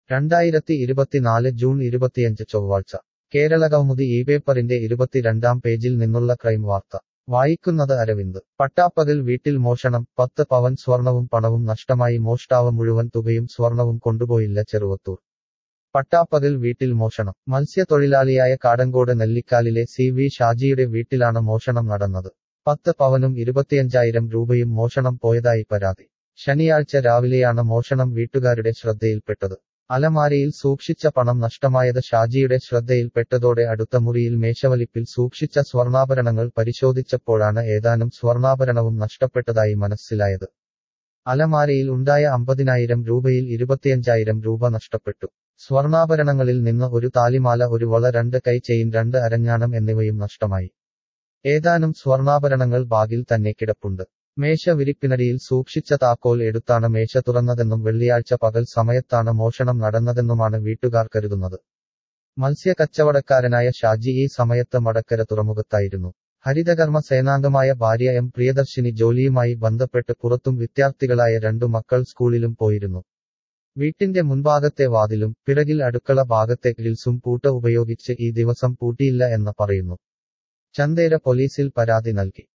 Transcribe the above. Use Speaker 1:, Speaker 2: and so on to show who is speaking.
Speaker 1: രണ്ടായിരത്തി ഇരുപത്തിനാല് ജൂൺ ഇരുപത്തിയഞ്ച് ചൊവ്വാഴ്ച കേരള കൗമുദി ഈ പേപ്പറിന്റെ ഇരുപത്തിരണ്ടാം പേജിൽ നിന്നുള്ള ക്രൈം വാർത്ത വായിക്കുന്നത് അരവിന്ദ് പട്ടാപ്പകൽ വീട്ടിൽ മോഷണം പത്ത് പവൻ സ്വർണവും പണവും നഷ്ടമായി മോഷ്ടാവ് മുഴുവൻ തുകയും സ്വർണവും കൊണ്ടുപോയില്ല ചെറുവത്തൂർ പട്ടാപ്പകൽ വീട്ടിൽ മോഷണം മത്സ്യത്തൊഴിലാളിയായ കാടങ്കോട് നെല്ലിക്കാലിലെ സി വി ഷാജിയുടെ വീട്ടിലാണ് മോഷണം നടന്നത് പത്ത് പവനും ഇരുപത്തിയഞ്ചായിരം രൂപയും മോഷണം പോയതായി പരാതി ശനിയാഴ്ച രാവിലെയാണ് മോഷണം വീട്ടുകാരുടെ ശ്രദ്ധയിൽപ്പെട്ടത് അലമാരയിൽ സൂക്ഷിച്ച പണം നഷ്ടമായത് ഷാജിയുടെ ശ്രദ്ധയിൽപ്പെട്ടതോടെ അടുത്ത മുറിയിൽ മേശവലിപ്പിൽ സൂക്ഷിച്ച സ്വർണ്ണാഭരണങ്ങൾ പരിശോധിച്ചപ്പോഴാണ് ഏതാനും സ്വർണ്ണാഭരണവും നഷ്ടപ്പെട്ടതായി മനസ്സിലായത് അലമാരയിൽ ഉണ്ടായ അമ്പതിനായിരം രൂപയിൽ ഇരുപത്തിയഞ്ചായിരം രൂപ നഷ്ടപ്പെട്ടു സ്വർണ്ണാഭരണങ്ങളിൽ നിന്ന് ഒരു താലിമാല ഒരു വള രണ്ട് കൈ ചെയിൻ രണ്ട് അരഞ്ഞാണം എന്നിവയും നഷ്ടമായി ഏതാനും സ്വർണ്ണാഭരണങ്ങൾ ബാഗിൽ തന്നെ കിടപ്പുണ്ട് മേശ വിരിപ്പിനടിയിൽ സൂക്ഷിച്ച താക്കോൽ എടുത്താണ് മേശ തുറന്നതെന്നും വെള്ളിയാഴ്ച പകൽ സമയത്താണ് മോഷണം നടന്നതെന്നുമാണ് വീട്ടുകാർ കരുതുന്നത് മത്സ്യ കച്ചവടക്കാരനായ ഷാജി ഈ സമയത്ത് മടക്കര തുറമുഖത്തായിരുന്നു ഹരിതകർമ്മ സേനാംഗമായ ഭാര്യ എം പ്രിയദർശിനി ജോലിയുമായി ബന്ധപ്പെട്ട് പുറത്തും വിദ്യാർത്ഥികളായ രണ്ടു മക്കൾ സ്കൂളിലും പോയിരുന്നു വീട്ടിന്റെ മുൻഭാഗത്തെ വാതിലും പിറകിൽ അടുക്കള ഭാഗത്തെ ഗ്രിൽസും പൂട്ട ഉപയോഗിച്ച് ഈ ദിവസം പൂട്ടിയില്ല എന്ന് പറയുന്നു ചന്തേര പോലീസിൽ പരാതി നൽകി